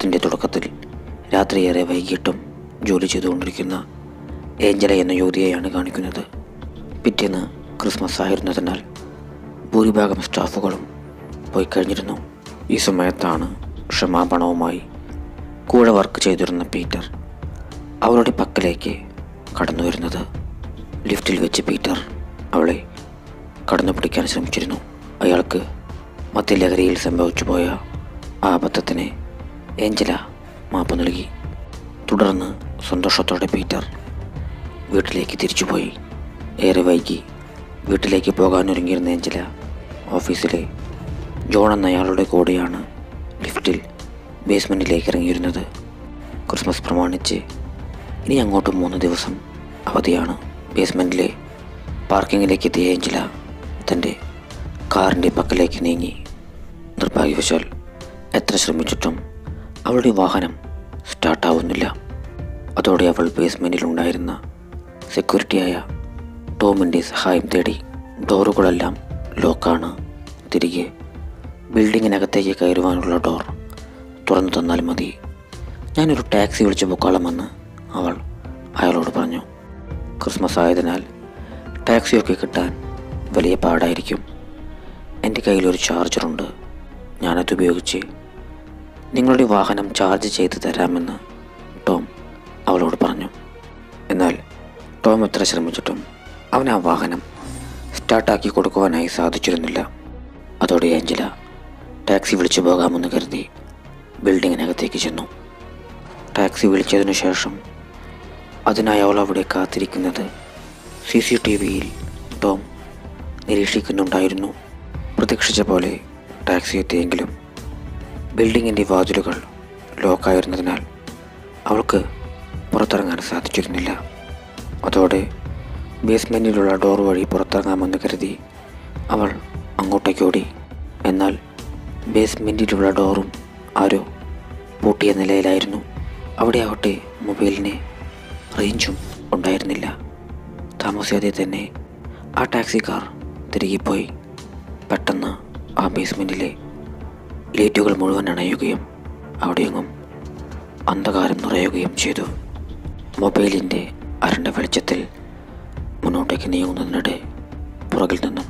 ദിവസത്തിൻ്റെ തുടക്കത്തിൽ രാത്രിയേറെ വൈകിട്ടും ജോലി ചെയ്തുകൊണ്ടിരിക്കുന്ന ഏഞ്ചല എന്ന യുവതിയെയാണ് കാണിക്കുന്നത് പിറ്റേന്ന് ക്രിസ്മസ് ആയിരുന്നതിനാൽ ഭൂരിഭാഗം സ്റ്റാഫുകളും പോയി കഴിഞ്ഞിരുന്നു ഈ സമയത്താണ് ക്ഷമാപണവുമായി കൂടെ വർക്ക് ചെയ്തിരുന്ന പീറ്റർ അവളുടെ പക്കലേക്ക് കടന്നു വരുന്നത് ലിഫ്റ്റിൽ വെച്ച് പീറ്റർ അവളെ കടന്നു പിടിക്കാൻ ശ്രമിച്ചിരുന്നു അയാൾക്ക് മധ്യലഹരിയിൽ സംഭവിച്ചു പോയ ആ അബദ്ധത്തിന് ഏഞ്ചല മാപ്പ് നൽകി തുടർന്ന് സന്തോഷത്തോടെ പീറ്റർ വീട്ടിലേക്ക് തിരിച്ചുപോയി ഏറെ വൈകി വീട്ടിലേക്ക് പോകാനൊരുങ്ങിയിരുന്ന ഏഞ്ചല ഓഫീസിലെ ജോൺ എന്നയാളുടെ കൂടെയാണ് ലിഫ്റ്റിൽ ബേസ്മെൻറ്റിലേക്ക് ഇറങ്ങിയിരുന്നത് ക്രിസ്മസ് പ്രമാണിച്ച് ഇനി അങ്ങോട്ട് മൂന്ന് ദിവസം അവധിയാണ് ബേസ്മെൻറ്റിലെ പാർക്കിങ്ങിലേക്ക് എത്തിയ ഏഞ്ചല തൻ്റെ കാറിൻ്റെ പക്കലേക്ക് നീങ്ങി നിർഭാഗ്യവശാൽ എത്ര ശ്രമിച്ചിട്ടും അവളുടെ വാഹനം സ്റ്റാർട്ടാവുന്നില്ല അതോടെ അവൾ ബേസ്മെൻറ്റിലുണ്ടായിരുന്ന സെക്യൂരിറ്റിയായ ടോമിൻ്റെ സഹായം തേടി ഡോറുകളെല്ലാം ലോക്കാണ് തിരികെ ബിൽഡിങ്ങിനകത്തേക്ക് കയറുവാനുള്ള ഡോർ തുറന്നു തന്നാൽ മതി ഞാനൊരു ടാക്സി വിളിച്ച് പൊക്കോളാമെന്ന് അവൾ അയാളോട് പറഞ്ഞു ക്രിസ്മസ് ആയതിനാൽ ടാക്സിയൊക്കെ കിട്ടാൻ വലിയ പാടായിരിക്കും എൻ്റെ കയ്യിലൊരു ചാർജറുണ്ട് ഞാനത് ഉപയോഗിച്ച് നിങ്ങളുടെ വാഹനം ചാർജ് ചെയ്ത് തരാമെന്ന് ടോം അവളോട് പറഞ്ഞു എന്നാൽ ടോം എത്ര ശ്രമിച്ചിട്ടും അവൻ ആ വാഹനം സ്റ്റാർട്ടാക്കി കൊടുക്കുവാനായി സാധിച്ചിരുന്നില്ല അതോടെ ഏഞ്ചല ടാക്സി വിളിച്ചു പോകാമെന്ന് കരുതി ബിൽഡിങ്ങിനകത്തേക്ക് ചെന്നു ടാക്സി വിളിച്ചതിനു ശേഷം അതിനായി അവൾ അവിടെ കാത്തിരിക്കുന്നത് സി സി ടി വിയിൽ ടോം നിരീക്ഷിക്കുന്നുണ്ടായിരുന്നു പ്രതീക്ഷിച്ച പോലെ ടാക്സി എത്തിയെങ്കിലും ബിൽഡിങ്ങിൻ്റെ വാതിലുകൾ ലോക്കായിരുന്നതിനാൽ അവൾക്ക് പുറത്തിറങ്ങാൻ സാധിച്ചിരുന്നില്ല അതോടെ ബേസ്മെൻറ്റിലുള്ള ഡോർ വഴി പുറത്തിറങ്ങാമെന്ന് കരുതി അവൾ അങ്ങോട്ടേക്ക് ഓടി എന്നാൽ ബേസ്മെൻറ്റിലുള്ള ഡോറും ആരോ പൂട്ടിയ നിലയിലായിരുന്നു അവിടെ ആവട്ടെ മൊബൈലിന് റേഞ്ചും ഉണ്ടായിരുന്നില്ല താമസിയാതെ തന്നെ ആ ടാക്സി കാർ തിരികെ പോയി പെട്ടെന്ന് ആ ബേസ്മെൻറ്റിലെ ലൈറ്റുകൾ മുഴുവൻ അണയുകയും അവിടെയെങ്ങും അന്ധകാരം നിറയുകയും ചെയ്തു മൊബൈലിൻ്റെ അരണ്ട വെളിച്ചത്തിൽ മുന്നോട്ടേക്ക് നീങ്ങുന്നതിനിടെ പുറകിൽ നിന്നും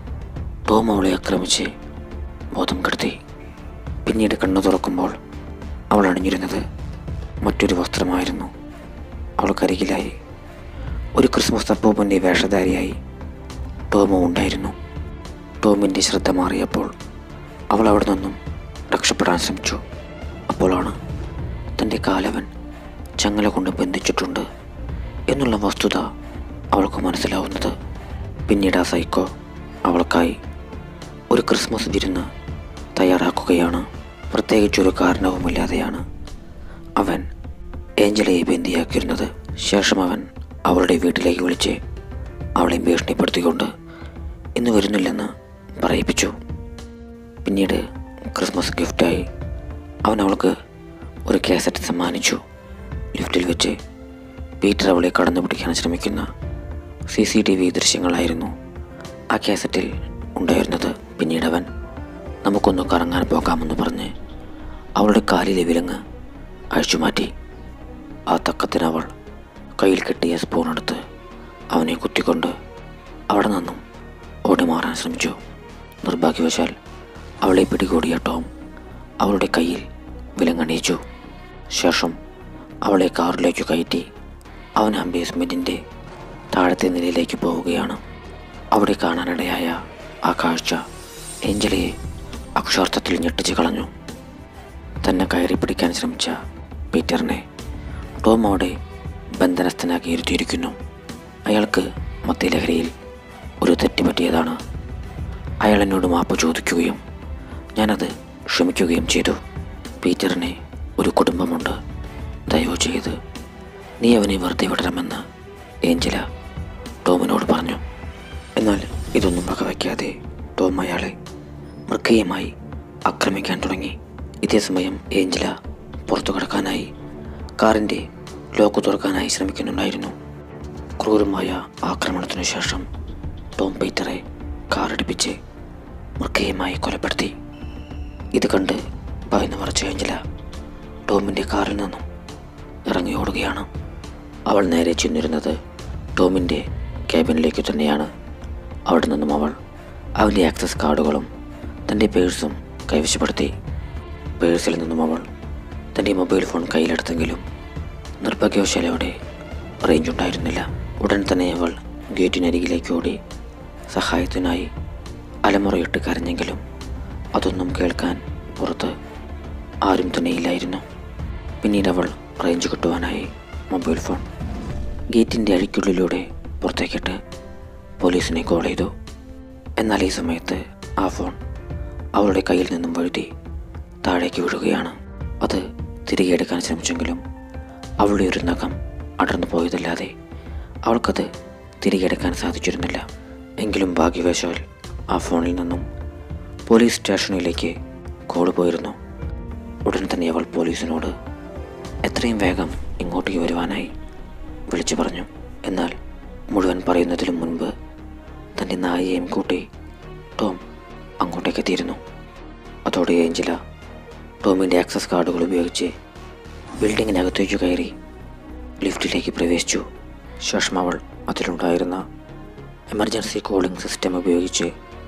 ടോം അവളെ ആക്രമിച്ച് ബോധം കെടുത്തി പിന്നീട് കണ്ണു തുറക്കുമ്പോൾ അവൾ അണിഞ്ഞിരുന്നത് മറ്റൊരു വസ്ത്രമായിരുന്നു അവൾക്കരികിലായി ഒരു ക്രിസ്മസ് അപ്പൂപ്പൻ്റെ വേഷധാരിയായി ടോമോ ഉണ്ടായിരുന്നു ടോമിൻ്റെ ശ്രദ്ധ മാറിയപ്പോൾ അവൾ അവിടെ നിന്നും രക്ഷപ്പെടാൻ ശ്രമിച്ചു അപ്പോഴാണ് തൻ്റെ കാലവൻ ചങ്ങല കൊണ്ട് ബന്ധിച്ചിട്ടുണ്ട് എന്നുള്ള വസ്തുത അവൾക്ക് മനസ്സിലാവുന്നത് പിന്നീട് ആ സൈക്കോ അവൾക്കായി ഒരു ക്രിസ്മസ് വിരുന്ന് തയ്യാറാക്കുകയാണ് പ്രത്യേകിച്ചൊരു കാരണവുമില്ലാതെയാണ് അവൻ ഏഞ്ചലയെ ബന്ദിയാക്കിയിരുന്നത് ശേഷം അവൻ അവളുടെ വീട്ടിലേക്ക് വിളിച്ച് അവളെ ഭീഷണിപ്പെടുത്തിക്കൊണ്ട് ഇന്ന് വരുന്നില്ലെന്ന് പറയിപ്പിച്ചു പിന്നീട് ക്രിസ്മസ് ഗിഫ്റ്റായി അവൻ അവൾക്ക് ഒരു കാസറ്റ് സമ്മാനിച്ചു ലിഫ്റ്റിൽ വെച്ച് പീറ്റർ അവളെ കടന്നു പിടിക്കാൻ ശ്രമിക്കുന്ന സി സി ടി വി ദൃശ്യങ്ങളായിരുന്നു ആ കാസറ്റിൽ ഉണ്ടായിരുന്നത് പിന്നീട് അവൻ നമുക്കൊന്ന് കറങ്ങാൻ പോകാമെന്ന് പറഞ്ഞ് അവളുടെ കാലിലെ വിലങ്ങ് അഴിച്ചുമാറ്റി ആ തക്കത്തിന് അവൾ കയ്യിൽ കെട്ടിയ സ്പൂൺ എടുത്ത് അവനെ കുത്തിക്കൊണ്ട് അവിടെ നിന്നും ഓടി മാറാൻ ശ്രമിച്ചു നിർഭാഗ്യവശാൽ അവളെ പിടികൂടിയ ടോം അവളുടെ കയ്യിൽ വിലങ്ങണിയിച്ചു ശേഷം അവളെ കാറിലേക്ക് കയറ്റി അവൻ ആ ബേസ്മെൻറ്റിൻ്റെ താഴത്തെ നിലയിലേക്ക് പോവുകയാണ് അവിടെ കാണാനിടയായ ആ കാഴ്ച ഏഞ്ചലയെ അക്ഷാർത്ഥത്തിൽ ഞെട്ടിച്ച് കളഞ്ഞു തന്നെ കയറി പിടിക്കാൻ ശ്രമിച്ച പീറ്ററിനെ ടോം അവിടെ ബന്ധനസ്ഥനാക്കി ഇരുത്തിയിരിക്കുന്നു അയാൾക്ക് മദ്യലഹരിയിൽ ഒരു തെറ്റ് പറ്റിയതാണ് അയാൾ എന്നോട് മാപ്പ് ചോദിക്കുകയും ഞാനത് ക്ഷമിക്കുകയും ചെയ്തു പീറ്ററിന് ഒരു കുടുംബമുണ്ട് ദയവ് ചെയ്ത് നീ അവനെ വെറുതെ വിടണമെന്ന് ഏഞ്ചല ടോമിനോട് പറഞ്ഞു എന്നാൽ ഇതൊന്നും വകവയ്ക്കാതെ ടോം അയാളെ മൃഗീയമായി ആക്രമിക്കാൻ തുടങ്ങി ഇതേസമയം ഏഞ്ചല പുറത്തു കടക്കാനായി കാറിൻ്റെ ലോക്ക് തുറക്കാനായി ശ്രമിക്കുന്നുണ്ടായിരുന്നു ക്രൂരമായ ആക്രമണത്തിനു ശേഷം ടോം പീറ്ററെ കാറടിപ്പിച്ച് മൃഗീയമായി കൊലപ്പെടുത്തി ഇത് കണ്ട് ഭയന്ന് മറച്ച ഏഞ്ചല ടോമിൻ്റെ കാറിൽ നിന്നും ഇറങ്ങി ഓടുകയാണ് അവൾ നേരെ ചെന്നിരുന്നത് ടോമിൻ്റെ ക്യാബിനിലേക്ക് തന്നെയാണ് അവിടെ നിന്നും അവൾ അവൻ്റെ ആക്സസ് കാർഡുകളും തൻ്റെ പേഴ്സും കൈവശപ്പെടുത്തി പേഴ്സിൽ നിന്നും അവൾ തൻ്റെ മൊബൈൽ ഫോൺ കയ്യിലെടുത്തെങ്കിലും നിർഭാഗ്യവശാൽ അവിടെ റേഞ്ച് ഉണ്ടായിരുന്നില്ല ഉടൻ തന്നെ അവൾ ഗേറ്റിനരികിലേക്ക് ഓടി സഹായത്തിനായി അലമുറയിട്ട് കരഞ്ഞെങ്കിലും അതൊന്നും കേൾക്കാൻ പുറത്ത് ആരും തന്നെയില്ലായിരുന്നു പിന്നീട് അവൾ റേഞ്ച് കിട്ടുവാനായി മൊബൈൽ ഫോൺ ഗേറ്റിൻ്റെ അഴിക്കുള്ളിലൂടെ പുറത്തേക്കിട്ട് പോലീസിനെ കോൾ ചെയ്തു എന്നാൽ ഈ സമയത്ത് ആ ഫോൺ അവളുടെ കയ്യിൽ നിന്നും വഴുതി താഴേക്ക് വീഴുകയാണ് അത് തിരികെ എടുക്കാൻ ശ്രമിച്ചെങ്കിലും അവളുടെ ഒരു നഖം അടർന്നു പോയതല്ലാതെ അവൾക്കത് തിരികെ എടുക്കാൻ സാധിച്ചിരുന്നില്ല എങ്കിലും ഭാഗ്യവശാൽ ആ ഫോണിൽ നിന്നും പോലീസ് സ്റ്റേഷനിലേക്ക് കോൾ പോയിരുന്നു ഉടൻ തന്നെ അവൾ പോലീസിനോട് എത്രയും വേഗം ഇങ്ങോട്ടേക്ക് വരുവാനായി വിളിച്ചു പറഞ്ഞു എന്നാൽ മുഴുവൻ പറയുന്നതിലും മുൻപ് തൻ്റെ നായയെയും കൂട്ടി ടോം അങ്ങോട്ടേക്ക് എത്തിയിരുന്നു അതോടെ ഏഞ്ചല ടോമിൻ്റെ ആക്സസ് കാർഡുകൾ ഉപയോഗിച്ച് ബിൽഡിങ്ങിനകത്തേക്ക് കയറി ലിഫ്റ്റിലേക്ക് പ്രവേശിച്ചു ശേഷം അവൾ അതിലുണ്ടായിരുന്ന എമർജൻസി കോളിംഗ് സിസ്റ്റം ഉപയോഗിച്ച്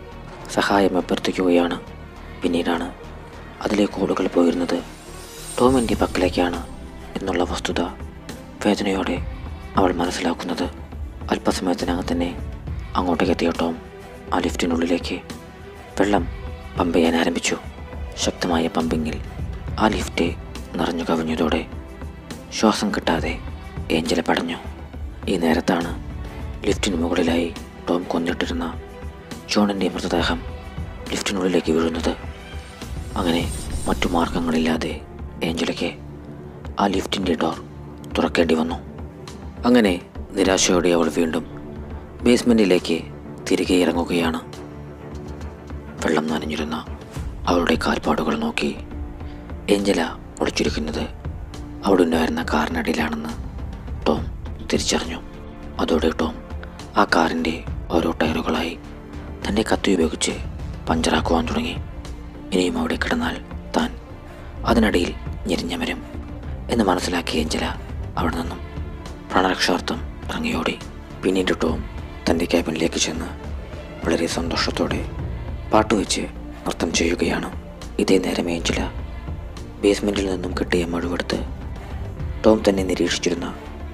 സഹായം അഭ്യർത്ഥിക്കുകയാണ് പിന്നീടാണ് അതിലെ കോളുകൾ പോയിരുന്നത് ടോമിൻ്റെ പക്കലേക്കാണ് എന്നുള്ള വസ്തുത വേദനയോടെ അവൾ മനസ്സിലാക്കുന്നത് അല്പസമയത്തിനകം തന്നെ അങ്ങോട്ടേക്ക് എത്തിയ ടോം ആ ലിഫ്റ്റിനുള്ളിലേക്ക് വെള്ളം പമ്പ് ചെയ്യാൻ ആരംഭിച്ചു ശക്തമായ പമ്പിങ്ങിൽ ആ ലിഫ്റ്റ് നിറഞ്ഞു കവിഞ്ഞതോടെ ശ്വാസം കിട്ടാതെ ഏഞ്ചല പടഞ്ഞു ഈ നേരത്താണ് ലിഫ്റ്റിന് മുകളിലായി ടോം കൊന്നിട്ടിരുന്ന ജോണിൻ്റെ മൃതദേഹം ലിഫ്റ്റിനുള്ളിലേക്ക് വീഴുന്നത് അങ്ങനെ മറ്റു മാർഗങ്ങളില്ലാതെ ഏഞ്ചലയ്ക്ക് ആ ലിഫ്റ്റിൻ്റെ ഡോർ തുറക്കേണ്ടി വന്നു അങ്ങനെ നിരാശയോടെ അവൾ വീണ്ടും ബേസ്മെൻറ്റിലേക്ക് തിരികെ ഇറങ്ങുകയാണ് വെള്ളം നനഞ്ഞിരുന്ന അവളുടെ കാൽപ്പാടുകൾ നോക്കി ഏഞ്ചല ഒളിച്ചിരിക്കുന്നത് അവിടെ ഉണ്ടായിരുന്ന കാറിനടിയിലാണെന്ന് ടോം തിരിച്ചറിഞ്ഞു അതോടെ ടോം ആ കാറിൻ്റെ ഓരോ ടയറുകളായി തൻ്റെ കത്തി ഉപയോഗിച്ച് പഞ്ചറാക്കുവാൻ തുടങ്ങി ഇനിയും അവിടെ കിടന്നാൽ താൻ അതിനിടയിൽ ഞെരിഞ്ഞമരും എന്ന് മനസ്സിലാക്കിയ ഏഞ്ചല അവിടെ നിന്നും പ്രാണരക്ഷാർത്ഥം ഇറങ്ങിയോടി പിന്നീട് ടോം തൻ്റെ ക്യാബിനിലേക്ക് ചെന്ന് വളരെ സന്തോഷത്തോടെ പാട്ടുവെച്ച് നൃത്തം ചെയ്യുകയാണ് ഇതേ നേരം ഏഞ്ചല ബേസ്മെൻറ്റിൽ നിന്നും കിട്ടിയ മഴുവെടുത്ത് ടോം തന്നെ നിരീക്ഷിച്ചിരുന്ന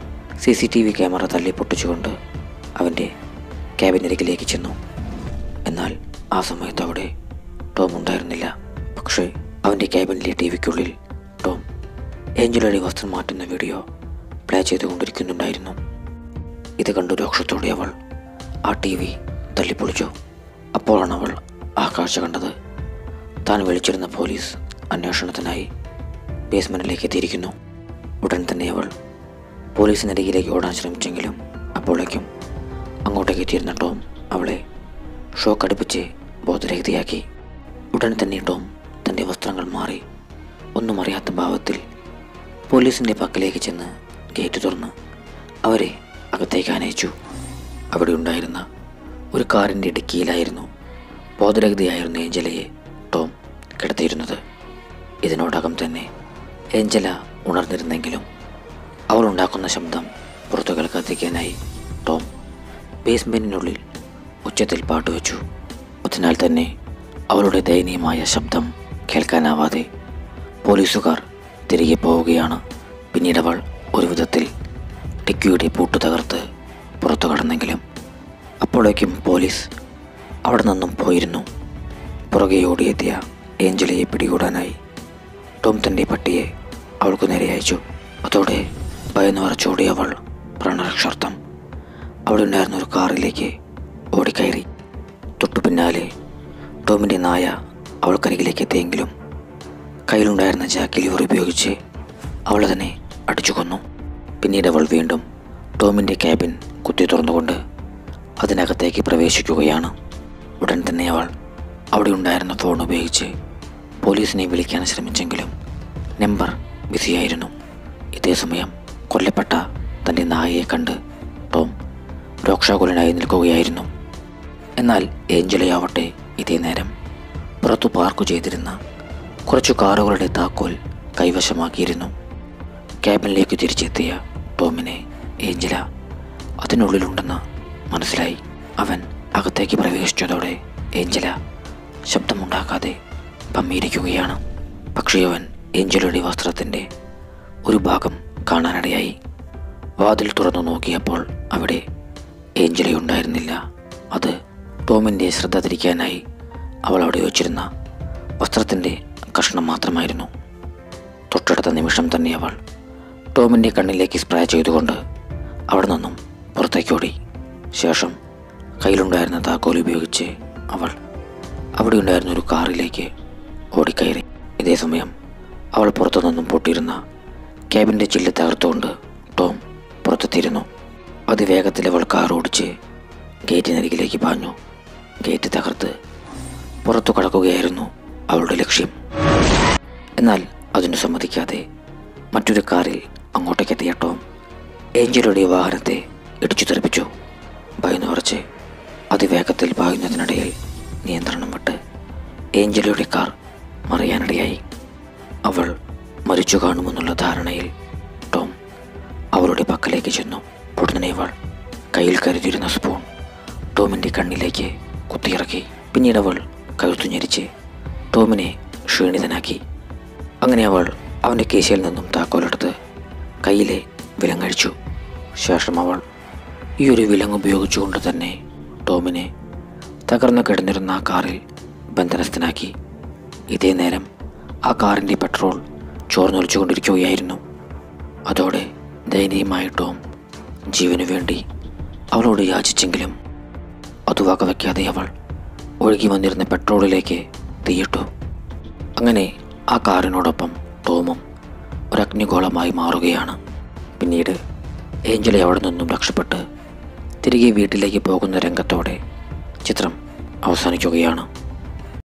C C T V camera തള്ളി പൊട്ടിച്ചുകൊണ്ട് അവൻ്റെ ക്യാബിനരികിലേക്ക് ചെന്നു എന്നാൽ ആ സമയത്ത് അവിടെ ടോം ഉണ്ടായിരുന്നില്ല പക്ഷേ അവൻ്റെ ക്യാബിനിലെ ടി വിക്കുള്ളിൽ ടോം ഏഞ്ചലയുടെ വസ്ത്രം മാറ്റുന്ന വീഡിയോ പ്ലേ ചെയ്തുകൊണ്ടിരിക്കുന്നുണ്ടായിരുന്നു ഇത് കണ്ടു രോക്ഷത്തോടെ അവൾ ആ ടി വി തള്ളിപ്പൊളിച്ചു അപ്പോഴാണ് അവൾ ആ കാഴ്ച കണ്ടത് താൻ വിളിച്ചിരുന്ന പോലീസ് അന്വേഷണത്തിനായി ബേസ്മെൻറ്റിലേക്ക് എത്തിയിരിക്കുന്നു ഉടൻ തന്നെ അവൾ പോലീസിനരികിലേക്ക് ഓടാൻ ശ്രമിച്ചെങ്കിലും അപ്പോഴേക്കും അങ്ങോട്ടേക്ക് എത്തിയിരുന്ന ടോം അവളെ ഷോക്ക് അടുപ്പിച്ച് ബോധരഹിതയാക്കി ഉടൻ തന്നെ ടോം തൻ്റെ വസ്ത്രങ്ങൾ മാറി ഒന്നും അറിയാത്ത ഭാവത്തിൽ പോലീസിൻ്റെ പക്കലേക്ക് ചെന്ന് ഗേറ്റ് തുറന്ന് അവരെ അകത്തേക്ക് ആനയിച്ചു അവിടെ ഉണ്ടായിരുന്ന ഒരു കാറിൻ്റെ ഡിക്കിയിലായിരുന്നു ബോധരഹിതയായിരുന്ന ഏഞ്ചലയെ ടോം കിടത്തിയിരുന്നത് ഇതിനോടകം തന്നെ ഏഞ്ചല ഉണർന്നിരുന്നെങ്കിലും അവൾ ഉണ്ടാക്കുന്ന ശബ്ദം പുറത്തു കേൾക്കാതിരിക്കാനായി ടോം ബേസ്മെൻറ്റിനുള്ളിൽ ഉച്ചത്തിൽ പാട്ടുവെച്ചു അതിനാൽ തന്നെ അവളുടെ ദയനീയമായ ശബ്ദം കേൾക്കാനാവാതെ പോലീസുകാർ തിരികെ പോവുകയാണ് പിന്നീട് അവൾ ഒരു വിധത്തിൽ ടിക്കിയുടെ പൂട്ട് തകർത്ത് പുറത്തു കടന്നെങ്കിലും അപ്പോഴേക്കും പോലീസ് അവിടെ നിന്നും പോയിരുന്നു പുറകെ ഓടിയെത്തിയ ഏഞ്ചലയെ പിടികൂടാനായി ടോം തൻ്റെ പട്ടിയെ അവൾക്ക് നേരെ അയച്ചു അതോടെ ഭയന്ന് വിറച്ചോടിയ അവൾ പ്രാണരക്ഷാർത്ഥം അവിടെ ഉണ്ടായിരുന്ന ഒരു കാറിലേക്ക് ഓടിക്കയറി തൊട്ടു പിന്നാലെ ടോമിൻ്റെ നായ അവൾക്കരികിലേക്ക് എത്തിയെങ്കിലും കയ്യിലുണ്ടായിരുന്ന ജാക്കി ലിവർ ഉപയോഗിച്ച് അവൾ അതിനെ അടിച്ചു കൊന്നു പിന്നീട് അവൾ വീണ്ടും ടോമിൻ്റെ ക്യാബിൻ കുത്തി തുറന്നുകൊണ്ട് അതിനകത്തേക്ക് പ്രവേശിക്കുകയാണ് ഉടൻ തന്നെ അവൾ അവിടെ ഉണ്ടായിരുന്ന ഫോൺ ഉപയോഗിച്ച് പോലീസിനെ വിളിക്കാൻ ശ്രമിച്ചെങ്കിലും നമ്പർ ബിസിയായിരുന്നു ഇതേ സമയം കൊല്ലപ്പെട്ട തൻ്റെ നായയെ കണ്ട് ടോം രോക്ഷാകുലനായി നിൽക്കുകയായിരുന്നു എന്നാൽ ഏഞ്ചലയാവട്ടെ ഇതേ നേരം പുറത്തു പാർക്ക് ചെയ്തിരുന്ന കുറച്ചു കാറുകളുടെ താക്കോൽ കൈവശമാക്കിയിരുന്നു ക്യാബിനിലേക്ക് തിരിച്ചെത്തിയ ടോമിനെ ഏഞ്ചല അതിനുള്ളിലുണ്ടെന്ന് മനസ്സിലായി അവൻ അകത്തേക്ക് പ്രവേശിച്ചതോടെ ഏഞ്ചല ശബ്ദമുണ്ടാക്കാതെ പമ്മിയിരിക്കുകയാണ് പക്ഷേ അവൻ ഏഞ്ചലയുടെ വസ്ത്രത്തിൻ്റെ ഒരു ഭാഗം കാണാനിടയായി വാതിൽ തുറന്നു നോക്കിയപ്പോൾ അവിടെ ഏഞ്ചലയുണ്ടായിരുന്നില്ല അത് ടോമിൻ്റെ ശ്രദ്ധ തിരിക്കാനായി അവൾ അവിടെ വെച്ചിരുന്ന വസ്ത്രത്തിൻ്റെ കഷ്ണം മാത്രമായിരുന്നു തൊട്ടടുത്ത നിമിഷം തന്നെ അവൾ ടോമിൻ്റെ കണ്ണിലേക്ക് സ്പ്രേ ചെയ്തുകൊണ്ട് അവിടെ നിന്നും പുറത്തേക്കോടി ശേഷം കയ്യിലുണ്ടായിരുന്ന താക്കോൽ ഉപയോഗിച്ച് അവൾ അവിടെ ഉണ്ടായിരുന്ന ഒരു കാറിലേക്ക് ഓടിക്കയറി ഇതേ സമയം അവൾ പുറത്തു നിന്നും പൊട്ടിയിരുന്ന ക്യാബിൻ്റെ ചില്ല് തകർത്തുകൊണ്ട് ടോം പുറത്തെത്തിയിരുന്നു അതിവേഗത്തിൽ അവൾ കാർ ഓടിച്ച് ഗേറ്റിനരികിലേക്ക് പാഞ്ഞു ഗേറ്റ് തകർത്ത് പുറത്തു കടക്കുകയായിരുന്നു അവളുടെ ലക്ഷ്യം എന്നാൽ അതിനു സമ്മതിക്കാതെ മറ്റൊരു കാറിൽ അങ്ങോട്ടേക്ക് എത്തിയ ടോം ഏഞ്ചലുടെ വാഹനത്തെ ഇടിച്ചു തെറിപ്പിച്ചു ഭയന്നു ഉറച്ച് അതിവേഗത്തിൽ പായുന്നതിനിടയിൽ നിയന്ത്രണം വിട്ട് ഏഞ്ചലയുടെ കാർ മറിയാനിടയായി അവൾ മരിച്ചു കാണുമെന്നുള്ള ധാരണയിൽ ടോം അവളുടെ പക്കലേക്ക് ചെന്നു ഉടനെ അവൾ കയ്യിൽ കരുതിയിരുന്ന സ്പൂൺ ടോമിൻ്റെ കണ്ണിലേക്ക് കുത്തിയിറക്കി പിന്നീട് അവൾ കഴുത്തു ഞെരിച്ച് ടോമിനെ ക്ഷീണിതനാക്കി അങ്ങനെ അവൾ അവൻ്റെ കേസിൽ നിന്നും താക്കോലെടുത്ത് കയ്യിലെ വിലങ്ങഴിച്ചു ശേഷം അവൾ ഈ ഒരു വിലങ്ങ് ഉപയോഗിച്ചുകൊണ്ട് തന്നെ ടോമിനെ തകർന്നു കിടന്നിരുന്ന ആ കാറിൽ ബന്ധനസ്ഥനാക്കി ഇതേ നേരം ആ കാറിൻ്റെ പെട്രോൾ ചോർന്നൊലിച്ചുകൊണ്ടിരിക്കുകയായിരുന്നു അതോടെ ദയനീയമായ ടോം ജീവനു വേണ്ടി അവളോട് യാചിച്ചെങ്കിലും അത് വകവയ്ക്കാതെ അവൾ ഒഴുകി വന്നിരുന്ന പെട്രോളിലേക്ക് തീയിട്ടു അങ്ങനെ ആ കാറിനോടൊപ്പം ടോമും ഒരു അഗ്നിഗോളമായി മാറുകയാണ് പിന്നീട് ഏഞ്ചലെ അവിടെ നിന്നും രക്ഷപ്പെട്ട് തിരികെ വീട്ടിലേക്ക് പോകുന്ന രംഗത്തോടെ ചിത്രം അവസാനിക്കുകയാണ്